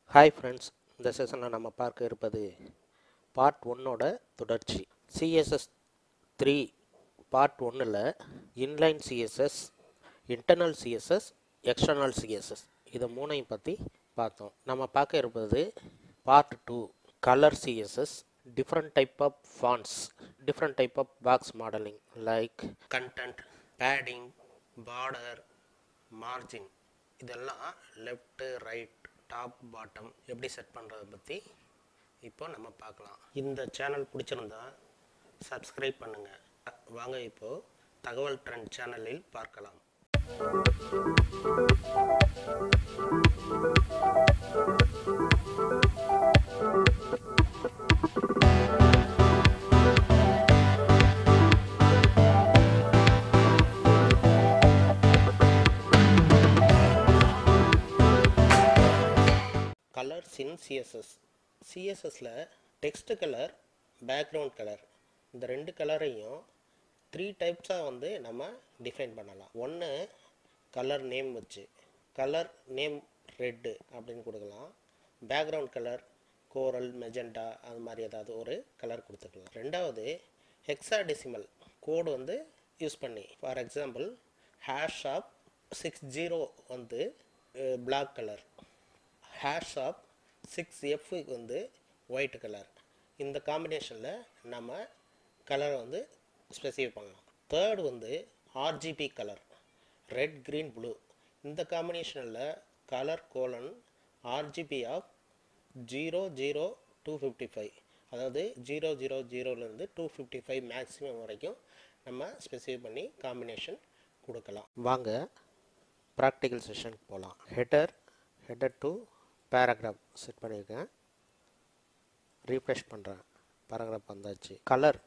hi friends இந்த செஷனில் நம்ம பார்க்க இருப்பது பார்ட் ஒன்னோட தொடர்ச்சி சிஎஸ்எஸ் த்ரீ பார்ட் ஒன்னில் inline CSS internal CSS external CSS இதை மூணையும் பற்றி பார்த்தோம் நம்ம பார்க்க இருப்பது part two colour CSS different type of fonts different type of box modeling like content padding border margin இதெல்லாம் லெஃப்ட் ரைட் டாப் பாட்டம் எப்படி செட் பண்ணுறதை பற்றி இப்போ நம்ம பார்க்கலாம் இந்த சேனல் பிடிச்சிருந்தா சப்ஸ்கிரைப் பண்ணுங்கள் வாங்க இப்போது தகவல் ட்ரெண்ட் சேனலில் பார்க்கலாம் கலர்ஸ் இன் சிஎஸ்எஸ் சிஎஸ்எஸில் டெக்ஸ்ட் கலர் பேக்ரவுண்ட் கலர் இந்த ரெண்டு கலரையும் த்ரீ டைப்ஸாக வந்து நம்ம டிஃபைன் பண்ணலாம் ஒன்று கலர் நேம் வச்சு கலர் நேம் ரெட்டு அப்படின்னு கொடுக்கலாம் பேக்ரவுண்ட் கலர் கோரல் மெஜெண்டா அது மாதிரி ஏதாவது ஒரு கலர் கொடுத்துக்கலாம் ரெண்டாவது ஹெக்ஸாடெசிமல் கோடு வந்து யூஸ் பண்ணி for example hash of six zero வந்து black colour hash of six F வந்து ஒயிட் கலர் இந்த காம்பினேஷனில் நம்ம கலரை வந்து ஸ்பெசிஃபை பண்ணலாம் தேர்ட் வந்து RGB colour red green blue இந்த காம்பினேஷனில் colour colon RGB of zero zero two fifty five அதாவது ஜீரோ ஜீரோ ஜீரோலேருந்து டூ ஃபிஃப்டி ஃபைவ் மேக்ஸிமம் வரைக்கும் நம்ம ஸ்பெசிஃபை பண்ணி காம்பினேஷன் கொடுக்கலாம் வாங்க ப்ராக்டிக்கல் செஷனுக்கு போகலாம் header header to paragraph set பண்ணியிருக்கேன் ரீஃப்ரெஷ் பண்ணுறேன் பேராகிராஃப் வந்தாச்சு colour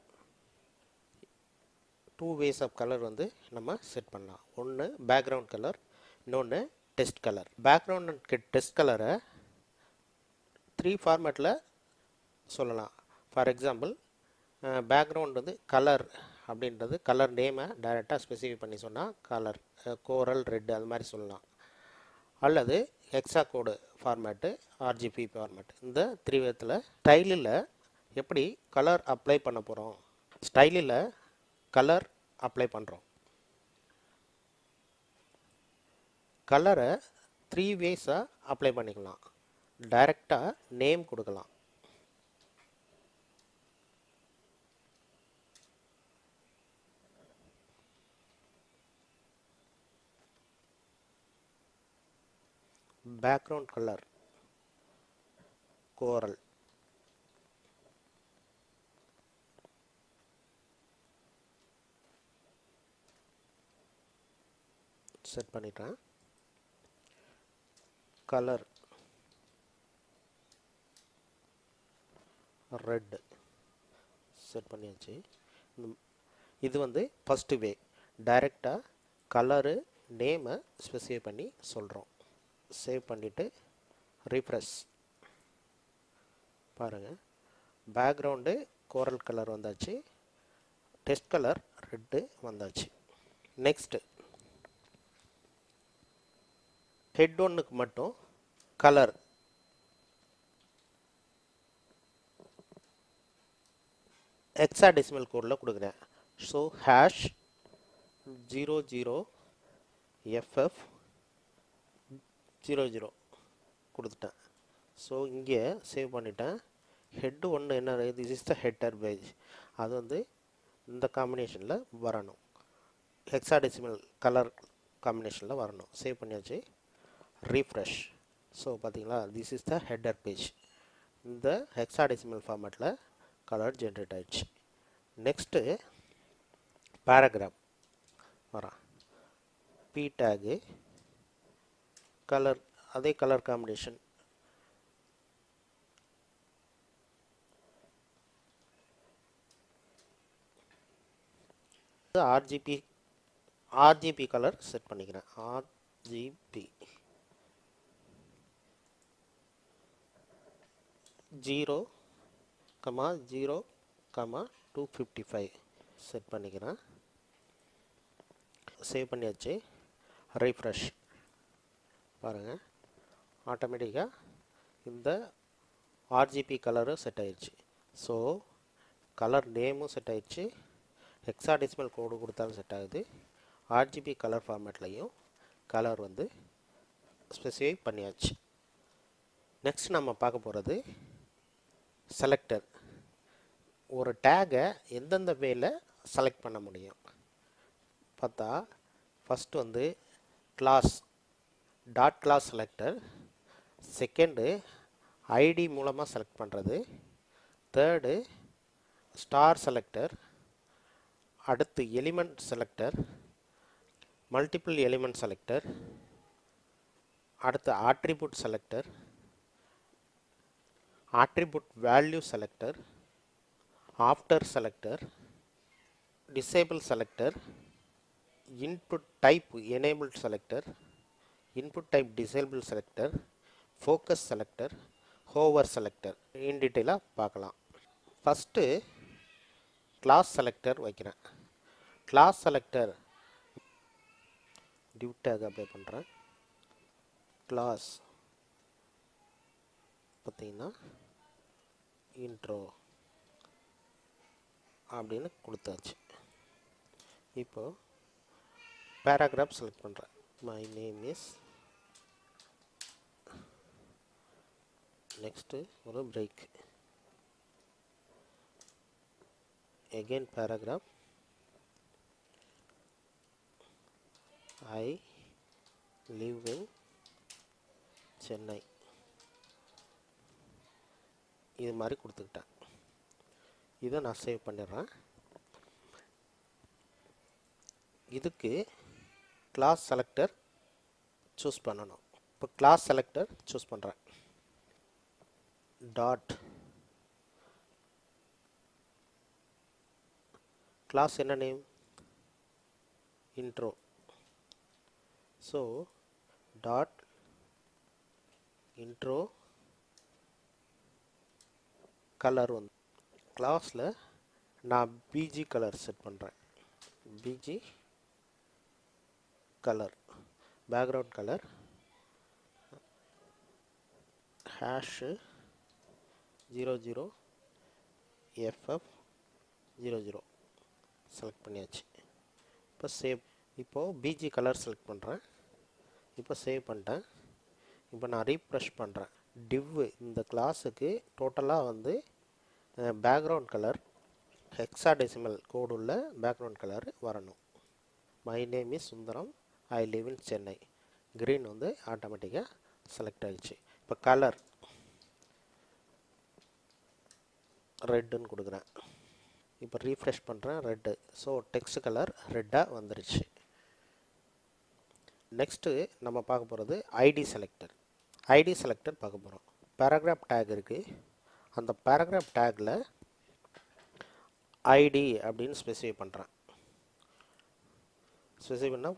two ways of colour வந்து நம்ம செட் பண்ணலாம் ஒன்று பேக்ரவுண்ட் கலர் இன்னொன்று டெஸ்ட் கலர் பேக்ரவுண்ட் டெஸ்ட் கலரை த்ரீ ஃபார்மேட்டில் சொல்லலாம் ஃபார் எக்ஸாம்பிள் பேக்ரவுண்ட் வந்து கலர் அப்படின்றது கலர் நேமை டைரெக்டாக ஸ்பெசிஃபை பண்ணி சொன்னால் கலர் கோரல் ரெட் அது மாதிரி சொல்லலாம் அல்லது hexa code format RGB format இந்த த்ரீ விதத்தில் ஸ்டைலில் எப்படி கலர் அப்ளை பண்ண போகிறோம் ஸ்டைலில் கலர் அப்ளை பண்ணுறோம் கலரை த்ரீ வேஸாக அப்ளை பண்ணிக்கலாம் டைரெக்டாக நேம் கொடுக்கலாம் background color coral செட் பண்ணிட்டேன் கலர் ரெட் செட் பண்ணியாச்சு இது வந்து ஃபஸ்ட்டு வே டைரெக்டாக கலரு நேமை ஸ்பெசிஃபை பண்ணி சொல்கிறோம் சேவ் பண்ணிவிட்டு ரீஃப்ரெஷ் பாருங்கள் பேக்ரவுண்டு கோரல் கலர் வந்தாச்சு டெஸ்ட் கலர் ரெட்டு வந்தாச்சு நெக்ஸ்ட்டு ஹெட் ஒன்னுக்கு மட்டும் கலர் ஹெக்ஸாடெசிமல் கோடில் கொடுக்குறேன் so hash zero zero F F zero zero கொடுத்துட்டேன் ஸோ இங்கே சேவ் பண்ணிட்டேன் ஹெட்டு ஒன்று என்ன this is the header page அது வந்து இந்த காம்பினேஷனில் வரணும் ஹெக்ஸாடெசிமல் கலர் காம்பினேஷனில் வரணும் சேவ் பண்ணியாச்சு ரீஃப்ரெஷ் ஸோ பார்த்தீங்களா this is the header page இந்த ஹெக்ஸாடெசிமல் ஃபார்மேட்டில் கலர் ஜென்ரேட் ஆயிடுச்சு நெக்ஸ்ட்டு பேராகிராஃப் வரான் பி டேகு கலர் அதே colour combination RGB RGB colour set பண்ணிக்கிறேன் RGB zero comma zero comma two fifty five set பண்ணிக்கிறேன் save பண்ணியாச்சு refresh பாருங்கள் ஆட்டோமேட்டிக்காக இந்த ஆர்ஜிபி கலரும் செட் ஆயிடுச்சு ஸோ கலர் நேமும் செட் ஆயிடுச்சு ஹெக்ஸாடெசிமல் கோடு கொடுத்தாலும் செட் ஆகுது ஆர்ஜிபி கலர் ஃபார்மேட்லேயும் கலர் வந்து ஸ்பெசிஃபை பண்ணியாச்சு நெக்ஸ்ட் நம்ம பார்க்க போகிறது செலக்டர் ஒரு டேகை எந்தெந்த வேல செலக்ட் பண்ண முடியும் பார்த்தா ஃபஸ்ட் வந்து class dot class selector second ID மூலமாக செலக்ட் பண்ணுறது தேர்டு ஸ்டார் செலக்டர் அடுத்து element selector multiple element selector அடுத்து attribute selector attribute value selector after selector disable selector input type enable selector input type disable selector focus selector hover selector in டீட்டெயிலாக பார்க்கலாம் first class selector வைக்கிறேன் class selector div tag apply பண்ணுறேன் class பார்த்தீங்கன்னா intro அப்படின்னு கொடுத்தாச்சு இப்போ paragraph select பண்ணுறேன் my name is next ஒரு break again paragraph I live in Chennai இது மாதிரி கொடுத்துக்கிட்டேன் இதை நான் சேவ் பண்ணிடுறேன் இதுக்கு கிளாஸ் செலக்டர் சூஸ் பண்ணணும் இப்போ கிளாஸ் செலக்டர் சூஸ் பண்ணுறேன் டாட் class என்ன name intro so dot intro colour வந்து கிளாஸில் நான் பிஜி கலர் செட் பண்ணுறேன் BG colour background colour hash zero zero F F zero zero select பண்ணியாச்சு இப்போ சேவ் இப்போது பிஜி கலர் செலக்ட் பண்ணுறேன் இப்போ சேவ் பண்ணிட்டேன் இப்போ நான் ரீஃப்ரெஷ் பண்ணுறேன் டிவ் இந்த கிளாஸுக்கு டோட்டலாக வந்து பேக்ரவுண்ட் கலர் ஹெக்ஸாடெசிமல் கோடு உள்ள பேக்ரவுண்ட் கலர் வரணும் my name is Sundaram I live in Chennai green வந்து ஆட்டோமேட்டிக்காக செலக்ட் ஆகிடுச்சு இப்போ கலர் ரெட்டுன்னு கொடுக்குறேன் இப்போ ரீஃப்ரெஷ் பண்ணுறேன் ரெட்டு ஸோ டெக்ஸ்ட் கலர் ரெட்டாக வந்துருச்சு நெக்ஸ்ட்டு நம்ம பார்க்க போகிறது ஐடி செலக்டர் ஐடி செலக்டர் பார்க்க போகிறோம் பேராகிராஃப் டேக் இருக்குது அந்த பேராகிராஃப் டேக்கில் ஐடி அப்படின்னு ஸ்பெசிஃபை பண்ணுறேன் ஸ்பெசிஃபை பண்ணால்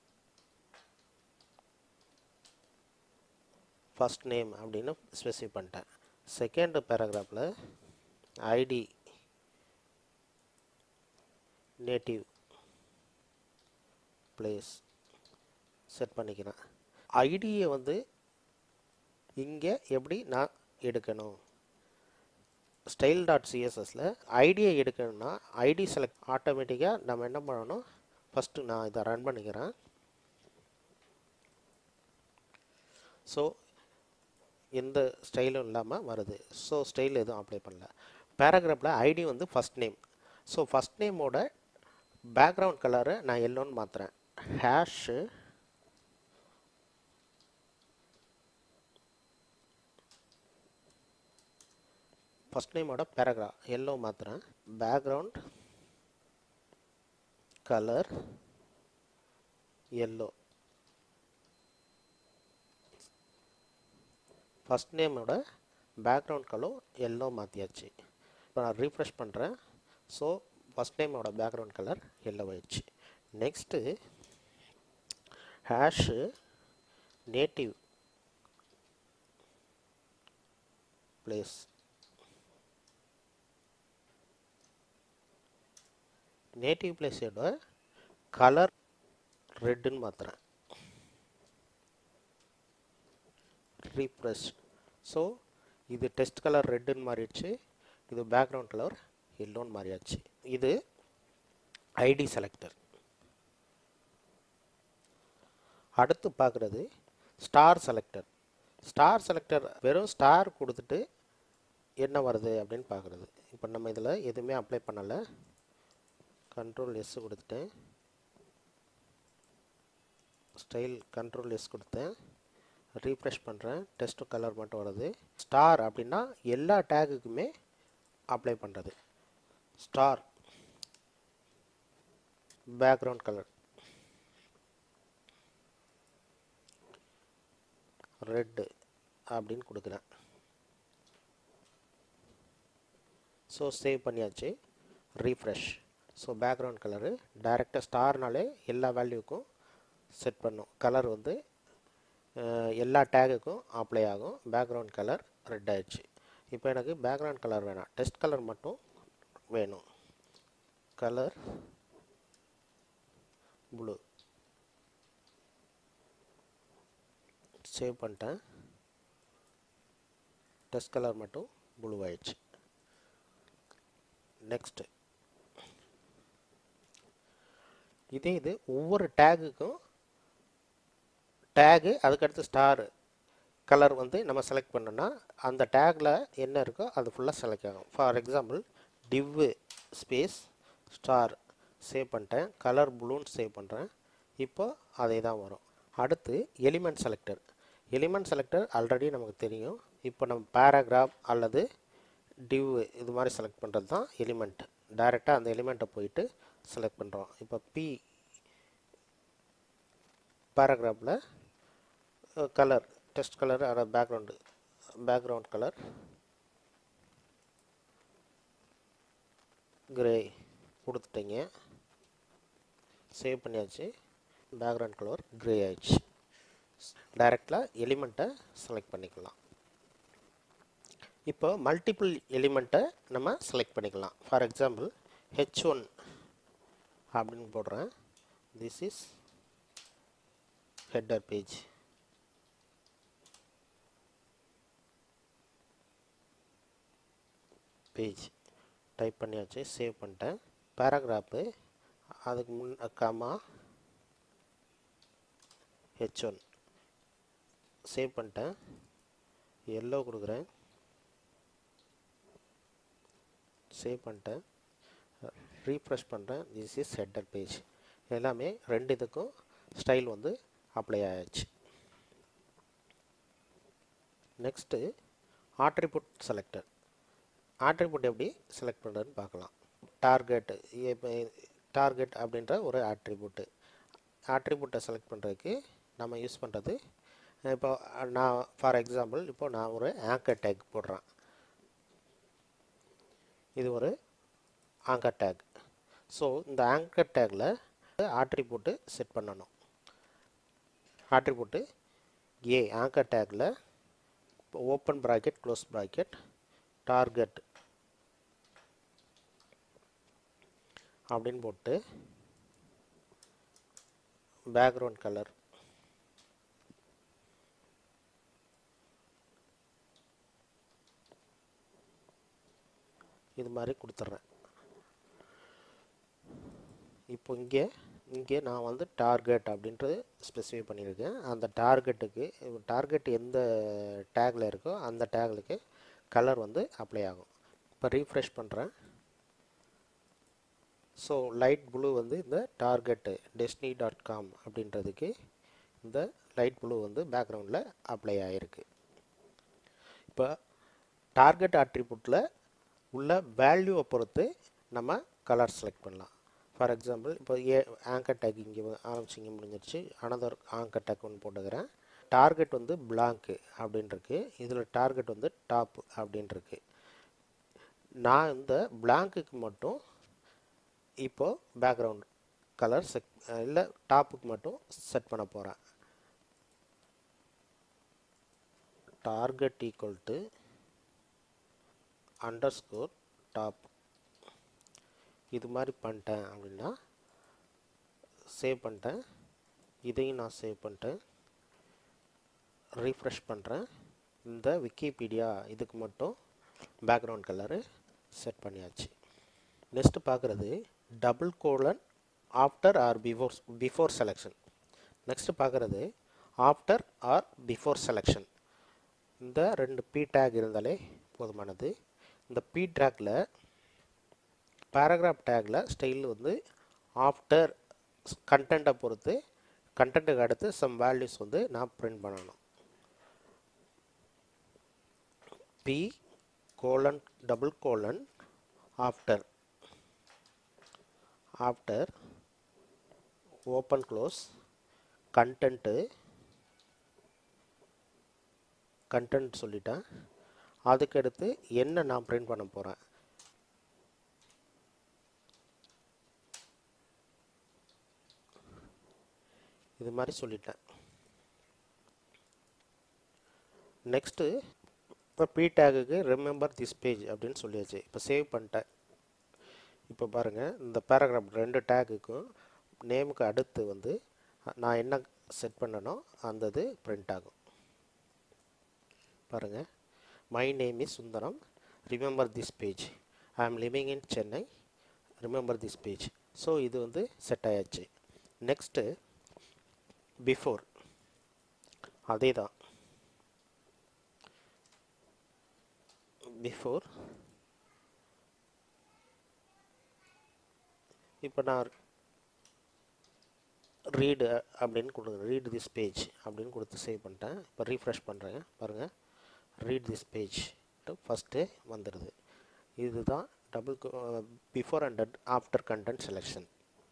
ஃபஸ்ட் நேம் அப்படின்னு ஸ்பெசிஃபை பண்ணிட்டேன் செகண்ட் பேராகிராஃபில் ஐடி நேட்டிவ் பிளேஸ் செட் பண்ணிக்கிறேன் ஐடியை வந்து இங்கே எப்படி நான் எடுக்கணும் ஸ்டைல் டாட் சிஎஸ்எஸில் ஐடியை எடுக்கணும்னா ஐடி செலக்ட் ஆட்டோமேட்டிக்காக நம்ம என்ன பண்ணணும் ஃபஸ்ட்டு நான் இதை ரன் பண்ணிக்கிறேன் ஸோ எந்த ஸ்டைலும் இல்லாமல் வருது ஸோ ஸ்டைல் எதுவும் அப்ளை பண்ணல பேராகிராஃபில் ஐடி வந்து ஃபஸ்ட் நேம் ஸோ ஃபஸ்ட் நேமோட பேக்ரவுண்ட் கலரை நான் எல்லோன்னு மாற்றுறேன் ஹேஷு ஃபஸ்ட் நேமோட பேராகிராஃப் எல்லோ மாற்றுறேன் பேக்ரவுண்ட் கலர் எல்லோ ஃபஸ்ட் நேமோட பேக்ரவுண்ட் கலர் எல்லோ மாற்றியாச்சு இப்போ நான் ரீஃப்ரெஷ் பண்ணுறேன் ஸோ ஃபஸ்ட் நேமோட பேக்ரவுண்ட் கலர் எல்லோ ஆயிடுச்சு next hash native place native பிளேஸோட கலர் ரெட்டுன்னு மாற்றுறேன் ரீப்ரெஸ் ஸோ இது டெஸ்ட் கலர் ரெட்டுன்னு மாறிடுச்சு இது பேக்ரவுண்ட் கலர் எல்லோன்னு மாறியாச்சு இது ஐடி செலக்டர் அடுத்து பார்க்குறது ஸ்டார் செலக்டர் ஸ்டார் செலக்டர் வெறும் ஸ்டார் கொடுத்துட்டு என்ன வருது அப்படின்னு பார்க்குறது இப்போ நம்ம இதில் எதுவுமே அப்ளை பண்ணலை கண்ட்ரோல் எஸ் கொடுத்துட்டேன் ஸ்டைல் கண்ட்ரோல் எஸ் கொடுத்தேன் ரீஃப்ரெஷ் பண்ணுறேன் டெஸ்ட் கலர் மட்டும் வருது ஸ்டார் அப்படின்னா எல்லா டேகுக்குமே அப்ளை பண்ணுறது ஸ்டார் பேக்ரவுண்ட் கலர் ரெட்டு அப்படின்னு கொடுக்குறேன் ஸோ சேவ் பண்ணியாச்சு ரீஃப்ரெஷ் ஸோ பேக்ரவுண்ட் கலரு டைரெக்டாக ஸ்டார்னாலே எல்லா வேல்யூக்கும் செட் பண்ணும் கலர் வந்து எல்லா டேகுக்கும் அப்ளை ஆகும் பேக்ரவுண்ட் கலர் ரெட் ஆயிடுச்சு இப்போ எனக்கு பேக்ரவுண்ட் கலர் வேணாம் டெஸ்ட் கலர் மட்டும் வேணும் கலர் ப்ளூ சேவ் பண்ணிட்டேன் டெஸ்ட் கலர் மட்டும் ப்ளூ ஆயிடுச்சு நெக்ஸ்ட்டு இதே இது ஒவ்வொரு டேகுக்கும் டேகு அதுக்கடுத்து ஸ்டார் கலர் வந்து நம்ம செலக்ட் பண்ணோன்னா அந்த டேக்கில் என்ன இருக்கோ அது ஃபுல்லாக செலக்ட் ஆகும் for example div space star save பண்ணிட்டேன் கலர் ப்ளூன்னு சேவ் பண்ணுறேன் இப்போ அதே தான் வரும் அடுத்து element selector element selector already நமக்கு தெரியும் இப்போ நம்ம பேராகிராஃப் அல்லது டிவ் இது மாதிரி செலக்ட் பண்ணுறது தான் எலிமெண்ட் டைரெக்டாக அந்த எலிமெண்ட்டை போயிட்டு செலக்ட் பண்ணுறோம் இப்போ பி பேராகிராஃபில் கலர் டெஸ்ட் கலர் அதாவது பேக்ரவுண்டு பேக்ரவுண்ட் கலர் கிரே கொடுத்துட்டீங்க சேவ் பண்ணியாச்சு பேக்ரவுண்ட் கலர் கிரே ஆயிடுச்சு டைரெக்டாக எலிமெண்ட்டை செலக்ட் பண்ணிக்கலாம் இப்போ மல்டிபிள் எலிமெண்ட்டை நம்ம செலக்ட் பண்ணிக்கலாம் ஃபார் எக்ஸாம்பிள் ஹெச் ஒன் அப்படின்னு போடுறேன் this is header page page type பண்ணியாச்சு சேவ் பண்ணிட்டேன் பேராகிராஃபு அதுக்கு முன் காமா ஹெச் ஒன் சேவ் பண்ணிட்டேன் எல்லோ கொடுக்குறேன் சேவ் பண்ணிட்டேன் ரீஃப்ரெஷ் பண்ணுறேன் திஸ் இஸ் ஹெட்டர் பேஜ் எல்லாமே ரெண்டு இதுக்கும் ஸ்டைல் வந்து அப்ளை ஆயாச்சு நெக்ஸ்ட்டு ஆட்ரிபுட் செலக்டர் ஆட்ரிபுட் எப்படி செலக்ட் பண்ணுறதுன்னு பார்க்கலாம் டார்கெட் இப்போ டார்கெட் அப்படின்ற ஒரு ஆட்ரிபூட்டு ஆட்ரிபூட்டை செலக்ட் பண்ணுறதுக்கு நம்ம யூஸ் பண்ணுறது இப்போ நான் ஃபார் எக்ஸாம்பிள் இப்போ நான் ஒரு ஆங்கர் டேக் போடுறேன் இது ஒரு ஆங்கர் டேக் ஸோ இந்த ஆங்கர் டேக்கில் ஆட்ரிபூட்டு செட் பண்ணணும் ஆட்ரிபூட்டு ஏ ஆங்கர் டேக்கில் open bracket close bracket target அப்படின்னு போட்டு பேக்ரவுண்ட் கலர் இது மாதிரி கொடுத்துட்றேன் இப்போ இங்கே இங்கே நான் வந்து டார்கெட் அப்படின்றது ஸ்பெசிஃபை பண்ணியிருக்கேன் அந்த டார்கெட்டுக்கு டார்கெட் எந்த டேக்கில் இருக்கோ அந்த டேக்லுக்கு கலர் வந்து அப்ளை ஆகும் இப்போ ரீஃப்ரெஷ் பண்ணுறேன் ஸோ லைட் ப்ளூ வந்து இந்த டார்கெட்டு டெஸ்னி டாட் காம் அப்படின்றதுக்கு இந்த லைட் ப்ளூ வந்து பேக்ரவுண்டில் அப்ளை ஆகிருக்கு இப்போ டார்கெட் ஆட்ரிபியூட்டில் உள்ள வேல்யூவை பொறுத்து நம்ம கலர் செலக்ட் பண்ணலாம் ஃபார் எக்ஸாம்பிள் இப்போ ஏ ஆங்கர் டேக் இங்கே ஆரம்பிச்சு இங்கே முடிஞ்சிருச்சு அனதர் ஆங்கர் டேக் ஒன்று போட்டுக்கிறேன் டார்கெட் வந்து பிளாங்க்கு அப்படின்ருக்கு இதில் டார்கெட் வந்து டாப் அப்படின்ருக்கு நான் இந்த பிளாங்க்குக்கு மட்டும் இப்போது பேக்ரவுண்ட் கலர் செட் இல்லை டாப்புக்கு மட்டும் செட் பண்ண போகிறேன் target equal to underscore top இது மாதிரி பண்ணிட்டேன் அப்படின்னா சேவ் பண்ணிட்டேன் இதையும் நான் சேவ் பண்ணிட்டேன் ரீஃப்ரெஷ் பண்ணுறேன் இந்த விக்கிபீடியா இதுக்கு மட்டும் பேக்ரவுண்ட் கலரு செட் பண்ணியாச்சு நெக்ஸ்ட்டு பார்க்குறது double colon after or before before selection next பார்க்குறது ஆஃப்டர் ஆர் பிஃபோர் செலெக்ஷன் இந்த ரெண்டு பி டேக் இருந்தாலே போதுமானது இந்த பி டேக்கில் பேராகிராஃப் டேக்கில் ஸ்டைல் வந்து ஆஃப்டர் கண்டென்ட்டை பொறுத்து கண்டென்ட்டுக்கு அடுத்து சம் வேல்யூஸ் வந்து நான் பிரிண்ட் பண்ணணும் p colon double colon after after open close content content சொல்லிட்டேன் அதுக்கடுத்து என்ன நான் பிரிண்ட் பண்ண போகிறேன் இது மாதிரி சொல்லிட்டேன் நெக்ஸ்ட்டு இப்போ பி டேகுக்கு ரிமெம்பர் திஸ் பேஜ் அப்படின்னு சொல்லியாச்சு இப்போ சேவ் பண்ணிட்டேன் இப்போ பாருங்கள் இந்த பேராகிராஃப் ரெண்டு டேகுக்கும் நேமுக்கு அடுத்து வந்து நான் என்ன செட் பண்ணனோ அந்த இது பிரிண்ட் ஆகும் பாருங்கள் my name is Sundaram remember this page I am living in Chennai remember this page so இது வந்து செட் ஆயாச்சு நெக்ஸ்ட்டு பிஃபோர் அதே தான் பிஃபோர் இப்போ நான் ரீடு அப்படின்னு கொடுக்குறேன் ரீட் திஸ் பேஜ் அப்படின்னு கொடுத்து சேவ் பண்ணிட்டேன் இப்போ ரீஃப்ரெஷ் பண்ணுறேன் பாருங்கள் ரீட் திஸ் பேஜ் ஃபஸ்ட்டு வந்துடுது இதுதான் double before and after content selection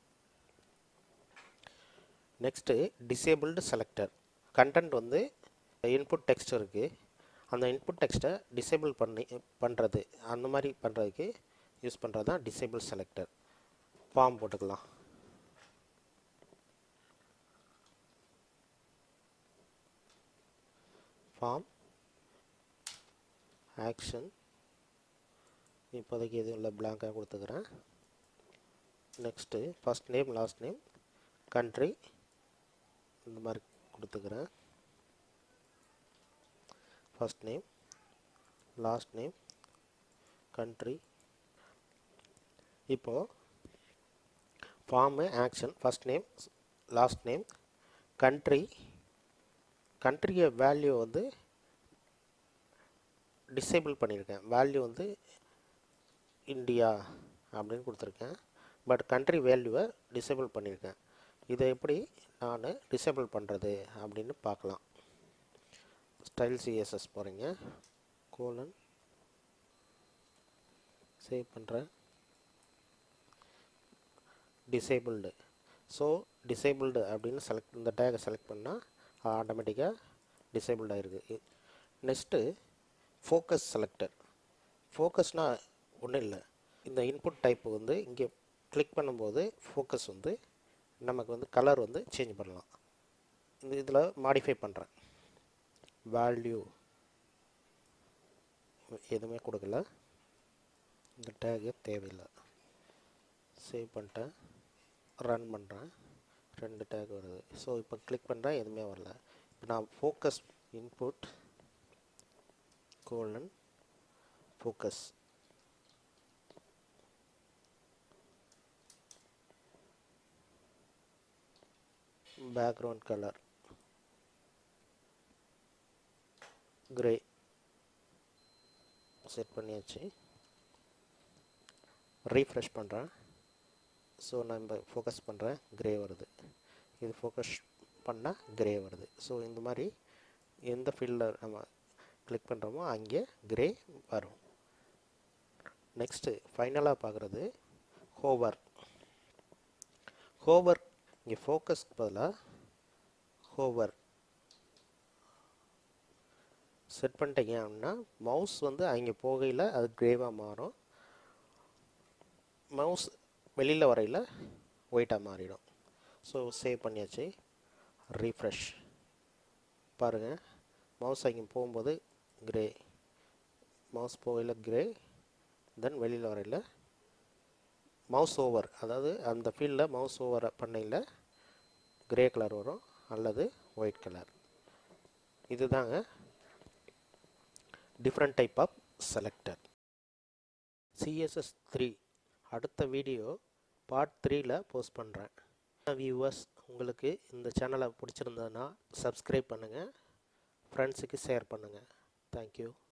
next disabled selector content வந்து இன்புட் டெக்ஸ்ட் இருக்குது அந்த இன்புட் டெக்ஸ்ட்டை டிசேபிள் பண்ணி பண்ணுறது அந்த மாதிரி பண்ணுறதுக்கு யூஸ் பண்ணுறது தான் டிசேபிள் செலக்டர் ஃபார்ம் போட்டுக்கலாம் ஃபார்ம் ஆக்ஷன் இப்போதைக்கு எதுவும் இல்லை பிளாங்காக கொடுத்துக்கிறேன் next first name last name country இந்த மாதிரி கொடுத்துக்கிறேன் first name last name country இப்போது form action first name last name country கண்ட்ரியை வேல்யூ வந்து டிசேபிள் பண்ணியிருக்கேன் வேல்யூ வந்து இந்தியா அப்படின்னு கொடுத்துருக்கேன் பட் கண்ட்ரி வேல்யூவை டிசேபிள் பண்ணியிருக்கேன் இதை எப்படி நான் டிசேபிள் பண்ணுறது அப்படின்னு பார்க்கலாம் ஸ்டைல் சிஎஸ்எஸ் போகிறீங்க கோலன் சேவ் பண்ணுறேன் டிசேபிள்டு ஸோ டிசேபிள்டு அப்படின்னு செலக்ட் இந்த டேகை செலக்ட் பண்ணால் ஆட்டோமேட்டிக்காக டிசேபிள்ட் ஆகிருக்கு நெக்ஸ்ட்டு ஃபோக்கஸ் செலக்டர் ஃபோக்கஸ்னால் ஒன்றும் இல்லை இந்த இன்புட் டைப் வந்து இங்கே கிளிக் பண்ணும்போது ஃபோக்கஸ் வந்து நமக்கு வந்து கலர் வந்து சேஞ்ச் பண்ணலாம் இந்த இதில் மாடிஃபை பண்ணுறேன் வேல்யூ எதுவுமே கொடுக்கல இந்த டேகு தேவையில்லை சேவ் பண்ணிட்டேன் ரன் பண்ணுறேன் ரெண்டு டேக் வருது ஸோ இப்போ கிளிக் பண்ணுறேன் எதுவுமே வரல இப்போ நான் focus input colon focus background colour grey set பண்ணியாச்சு ரீஃப்ரெஷ் பண்ணுறேன் ஸோ நான் இப்போ ஃபோக்கஸ் பண்ணுறேன் கிரே வருது இது ஃபோக்கஸ் பண்ணால் கிரே வருது ஸோ இந்த மாதிரி எந்த ஃபீல்டில் நம்ம கிளிக் பண்ணுறோமோ அங்கே கிரே வரும் நெக்ஸ்ட்டு ஃபைனலாக பார்க்குறது ஹோவர் ஹோவர் இங்கே ஃபோக்கஸ்க்கு பதிலாக ஹோவர் செட் பண்ணிட்டீங்க அப்படின்னா மவுஸ் வந்து அங்கே போகையில் அது கிரேவாக மாறும் மவுஸ் வெளியில் வரையில் ஒயிட்டாக மாறிடும் ஸோ சேவ் பண்ணியாச்சு ரீஃப்ரெஷ் பாருங்கள் மவுஸ் அங்கே போகும்போது கிரே மவுஸ் போகையில் கிரே தென் வெளியில் வரையில் மவுஸ் ஓவர் அதாவது அந்த ஃபீல்டில் மவுஸ் ஓவர் பண்ணையில் கிரே கலர் வரும் அல்லது ஒயிட் கலர் இதுதாங்க different type of selector CSS three அடுத்த வீடியோ பார்ட் த்ரீல போஸ்ட் பண்ணுறேன் வியூவர்ஸ் உங்களுக்கு இந்த சேனலை பிடிச்சிருந்ததுன்னா சப்ஸ்கிரைப் பண்ணுங்கள் ஃப்ரெண்ட்ஸுக்கு ஷேர் பண்ணுங்கள் தேங்க்யூ